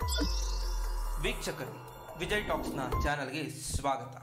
ವೀಕ್ಷಕರು ವಿಜಯ್ ಟಾಕ್ಸ್ನ ಚಾನೆಲ್ಗೆ ಸ್ವಾಗತ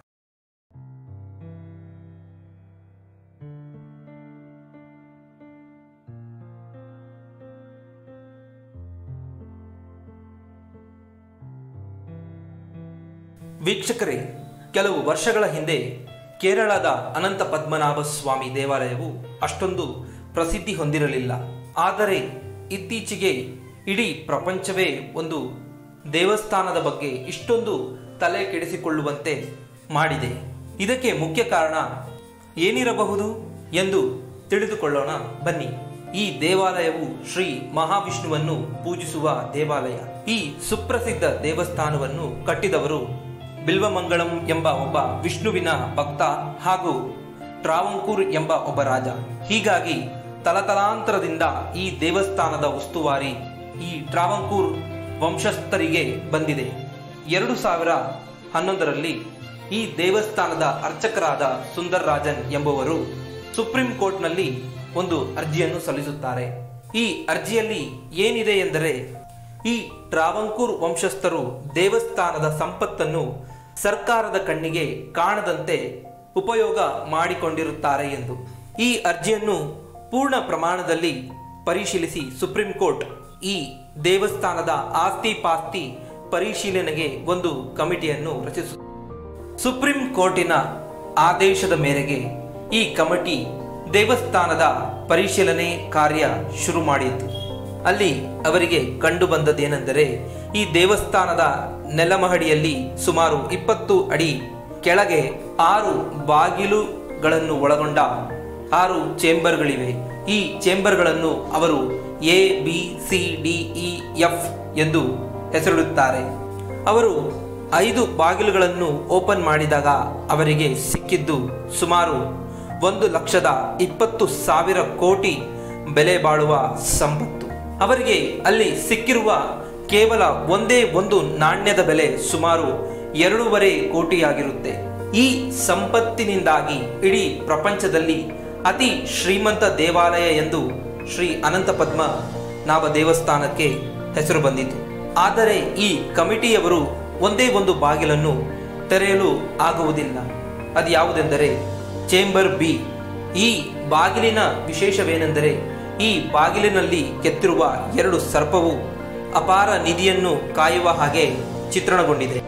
ವೀಕ್ಷಕರೇ ಕೆಲವು ವರ್ಷಗಳ ಹಿಂದೆ ಕೇರಳದ ಅನಂತ ಪದ್ಮನಾಭ ಸ್ವಾಮಿ ದೇವಾಲಯವು ಅಷ್ಟೊಂದು ಪ್ರಸಿದ್ಧಿ ಹೊಂದಿರಲಿಲ್ಲ ಆದರೆ ಇತ್ತೀಚೆಗೆ ಇಡೀ ಪ್ರಪಂಚವೇ ಒಂದು ದೇವಸ್ಥಾನದ ಬಗ್ಗೆ ಇಷ್ಟೊಂದು ತಲೆ ಕೆಡಿಸಿಕೊಳ್ಳುವಂತೆ ಮಾಡಿದೆ ಇದಕ್ಕೆ ಮುಖ್ಯ ಕಾರಣ ಏನಿರಬಹುದು ಎಂದು ತಿಳಿದುಕೊಳ್ಳೋಣ ಬನ್ನಿ ಈ ದೇವಾಲಯವು ಶ್ರೀ ಮಹಾವಿಷ್ಣುವನ್ನು ಪೂಜಿಸುವ ದೇವಾಲಯ ಈ ಸುಪ್ರಸಿದ್ಧ ದೇವಸ್ಥಾನವನ್ನು ಕಟ್ಟಿದವರು ಬಿಲ್ವಮಂಗಳಂ ಎಂಬ ಒಬ್ಬ ವಿಷ್ಣುವಿನ ಭಕ್ತ ಹಾಗೂ ಟ್ರಾವಂಕೂರ್ ಎಂಬ ಒಬ್ಬ ರಾಜ ಹೀಗಾಗಿ ತಲತಲಾಂತರದಿಂದ ಈ ದೇವಸ್ಥಾನದ ಉಸ್ತುವಾರಿ ಈ ಟ್ರಾವಂಕೂರ್ ವಂಶಸ್ಥರಿಗೆ ಬಂದಿದೆ ಎರಡು ಸಾವಿರ ಹನ್ನೊಂದರಲ್ಲಿ ಈ ದೇವಸ್ಥಾನದ ಅರ್ಚಕರಾದ ಸುಂದರ್ ರಾಜನ್ ಎಂಬುವರು ಸುಪ್ರೀಂ ಕೋರ್ಟ್ನಲ್ಲಿ ಒಂದು ಅರ್ಜಿಯನ್ನು ಸಲ್ಲಿಸುತ್ತಾರೆ ಈ ಅರ್ಜಿಯಲ್ಲಿ ಏನಿದೆ ಎಂದರೆ ಈ ಟ್ರಾವಂಕೂರ್ ವಂಶಸ್ಥರು ದೇವಸ್ಥಾನದ ಸಂಪತ್ತನ್ನು ಸರ್ಕಾರದ ಕಣ್ಣಿಗೆ ಕಾಣದಂತೆ ಉಪಯೋಗ ಮಾಡಿಕೊಂಡಿರುತ್ತಾರೆ ಎಂದು ಈ ಅರ್ಜಿಯನ್ನು ಪೂರ್ಣ ಪ್ರಮಾಣದಲ್ಲಿ ಪರಿಶೀಲಿಸಿ ಸುಪ್ರೀಂ ಕೋರ್ಟ್ ಈ ದೇವಸ್ಥಾನದ ಆಸ್ತಿ ಪಾಸ್ತಿ ಪರಿಶೀಲನೆಗೆ ಒಂದು ಕಮಿಟಿಯನ್ನು ರಚಿಸು ಸುಪ್ರೀಂ ಕೋರ್ಟಿನ ಆದೇಶದ ಮೇರೆಗೆ ಈ ಕಮಿಟಿ ದೇವಸ್ಥಾನದ ಪರಿಶೀಲನೆ ಕಾರ್ಯ ಶುರು ಮಾಡಿತು ಅಲ್ಲಿ ಅವರಿಗೆ ಕಂಡು ಬಂದದ್ದೇನೆಂದರೆ ಈ ದೇವಸ್ಥಾನದ ನೆಲಮಹಡಿಯಲ್ಲಿ ಸುಮಾರು ಇಪ್ಪತ್ತು ಅಡಿ ಕೆಳಗೆ ಆರು ಬಾಗಿಲುಗಳನ್ನು ಒಳಗೊಂಡ ಆರು ಚೇಂಬರ್ಗಳಿವೆ ಈ ಚೇಂಬರ್ಗಳನ್ನು ಅವರು A B C D E F ಎಂದು ಹೆಸರಿಡುತ್ತಾರೆ ಅವರು ಐದು ಬಾಗಿಲುಗಳನ್ನು ಓಪನ್ ಮಾಡಿದಾಗ ಅವರಿಗೆ ಸಿಕ್ಕಿದ್ದು ಸುಮಾರು ಒಂದು ಲಕ್ಷದ ಇಪ್ಪತ್ತು ಸಾವಿರ ಕೋಟಿ ಬೆಲೆ ಬಾಳುವ ಸಂಪತ್ತು ಅವರಿಗೆ ಅಲ್ಲಿ ಸಿಕ್ಕಿರುವ ಕೇವಲ ಒಂದೇ ಒಂದು ನಾಣ್ಯದ ಬೆಲೆ ಸುಮಾರು ಎರಡೂವರೆ ಕೋಟಿಯಾಗಿರುತ್ತೆ ಈ ಸಂಪತ್ತಿನಿಂದಾಗಿ ಇಡೀ ಪ್ರಪಂಚದಲ್ಲಿ ಅತಿ ಶ್ರೀಮಂತ ದೇವಾಲಯ ಎಂದು ಶ್ರೀ ಅನಂತ ಪದ್ಮ ನಾಭ ದೇವಸ್ಥಾನಕ್ಕೆ ಹೆಸರು ಬಂದಿತು ಆದರೆ ಈ ಕಮಿಟಿಯವರು ಒಂದೇ ಒಂದು ಬಾಗಿಲನ್ನು ತೆರೆಯಲು ಆಗುವುದಿಲ್ಲ ಅದು ಯಾವುದೆಂದರೆ ಚೇಂಬರ್ ಬಿ ಈ ಬಾಗಿಲಿನ ವಿಶೇಷವೇನೆಂದರೆ ಈ ಬಾಗಿಲಿನಲ್ಲಿ ಕೆತ್ತಿರುವ ಎರಡು ಸರ್ಪವು ಅಪಾರ ನಿಧಿಯನ್ನು ಕಾಯುವ ಹಾಗೆ ಚಿತ್ರಣಗೊಂಡಿದೆ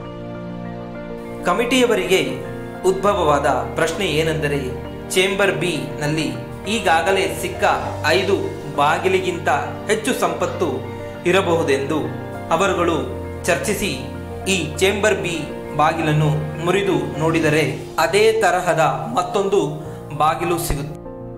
ಕಮಿಟಿಯವರಿಗೆ ಉದ್ಭವವಾದ ಪ್ರಶ್ನೆ ಏನೆಂದರೆ ಚೇಂಬರ್ ಬಿ ನಲ್ಲಿ ಈಗಾಗಲೇ ಸಿಕ್ಕ ಐದು ಬಾಗಿಲಿಗಿಂತ ಹೆಚ್ಚು ಸಂಪತ್ತು ಇರಬಹುದೆಂದು ಅವರುಗಳು ಚರ್ಚಿಸಿ ಈ ಚೇಂಬರ್ ಬಿ ಬಾಗಿಲನ್ನು ಮುರಿದು ನೋಡಿದರೆ ಅದೇ ತರಹದ ಮತ್ತೊಂದು ಬಾಗಿಲು ಸಿಗುತ್ತೆ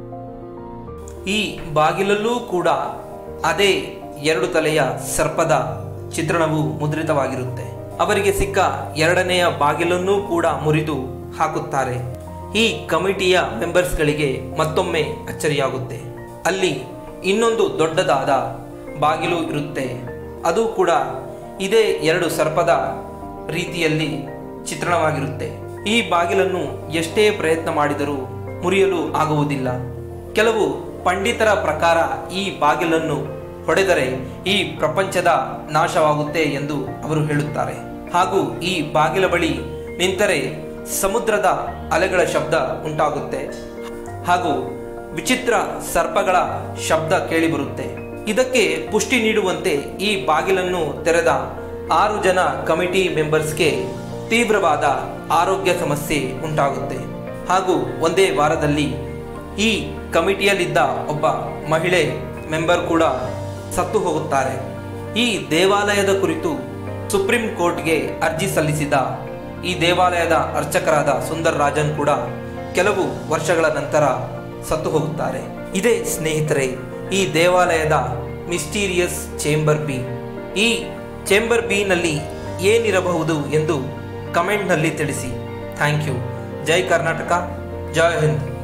ಈ ಬಾಗಿಲಲ್ಲೂ ಕೂಡ ಅದೇ ಎರಡು ತಲೆಯ ಸರ್ಪದ ಚಿತ್ರಣವು ಮುದ್ರಿತವಾಗಿರುತ್ತೆ ಅವರಿಗೆ ಸಿಕ್ಕ ಎರಡನೆಯ ಬಾಗಿಲನ್ನೂ ಕೂಡ ಮುರಿದು ಹಾಕುತ್ತಾರೆ ಈ ಕಮಿಟಿಯ ಮೆಂಬರ್ಸ್ಗಳಿಗೆ ಮತ್ತೊಮ್ಮೆ ಅಚ್ಚರಿಯಾಗುತ್ತೆ ಅಲ್ಲಿ ಇನ್ನೊಂದು ದೊಡ್ಡದಾದ ಬಾಗಿಲು ಇರುತ್ತೆ ಅದು ಕೂಡ ಇದೇ ಎರಡು ಸರ್ಪದ ರೀತಿಯಲ್ಲಿ ಚಿತ್ರಣವಾಗಿರುತ್ತೆ ಈ ಬಾಗಿಲನ್ನು ಎಷ್ಟೇ ಪ್ರಯತ್ನ ಮಾಡಿದರೂ ಮುರಿಯಲು ಆಗುವುದಿಲ್ಲ ಕೆಲವು ಪಂಡಿತರ ಪ್ರಕಾರ ಈ ಬಾಗಿಲನ್ನು ಹೊಡೆದರೆ ಈ ಪ್ರಪಂಚದ ನಾಶವಾಗುತ್ತೆ ಎಂದು ಅವರು ಹೇಳುತ್ತಾರೆ ಹಾಗೂ ಈ ಬಾಗಿಲ ಬಳಿ ನಿಂತರೆ ಸಮುದ್ರದ ಅಲೆಗಳ ಶಬ್ದ ಉಂಟಾಗುತ್ತೆ ಹಾಗೂ ವಿಚಿತ್ರ ಸರ್ಪಗಳ ಶಬ್ದ ಕೇಳಿಬರುತ್ತೆ ಇದಕ್ಕೆ ಪುಷ್ಟಿ ನೀಡುವಂತೆ ಈ ಬಾಗಿಲನ್ನು ತೆರೆದ ಆರು ಜನ ಕಮಿಟಿ ಮೆಂಬರ್ಸ್ಗೆ ತೀವ್ರವಾದ ಆರೋಗ್ಯ ಸಮಸ್ಯೆ ಉಂಟಾಗುತ್ತೆ ಹಾಗೂ ಒಂದೇ ವಾರದಲ್ಲಿ ಈ ಕಮಿಟಿಯಲ್ಲಿದ್ದ ಒಬ್ಬ ಮಹಿಳೆ ಮೆಂಬರ್ ಕೂಡ ಸತ್ತು ಹೋಗುತ್ತಾರೆ ಈ ದೇವಾಲಯದ ಕುರಿತು ಸುಪ್ರೀಂ ಕೋರ್ಟ್ಗೆ ಅರ್ಜಿ ಸಲ್ಲಿಸಿದ ಈ ದೇವಾಲಯದ ಅರ್ಚಕರಾದ ಸುಂದರ್ ರಾಜನ್ ಕೂಡ ಕೆಲವು ವರ್ಷಗಳ ನಂತರ ಸತ್ತು ಹೋಗುತ್ತಾರೆ ಇದೇ ಸ್ನೇಹಿತರೆ ಈ ದೇವಾಲಯದ ಮಿಸ್ಟೀರಿಯಸ್ ಚೇಂಬರ್ ಬಿ ಈ ಚೇಂಬರ್ ಬಿ ನಲ್ಲಿ ಏನಿರಬಹುದು ಎಂದು ಕಮೆಂಟ್ನಲ್ಲಿ ತಿಳಿಸಿ ಥ್ಯಾಂಕ್ ಯು ಜೈ ಕರ್ನಾಟಕ ಜೈ ಹಿಂದ್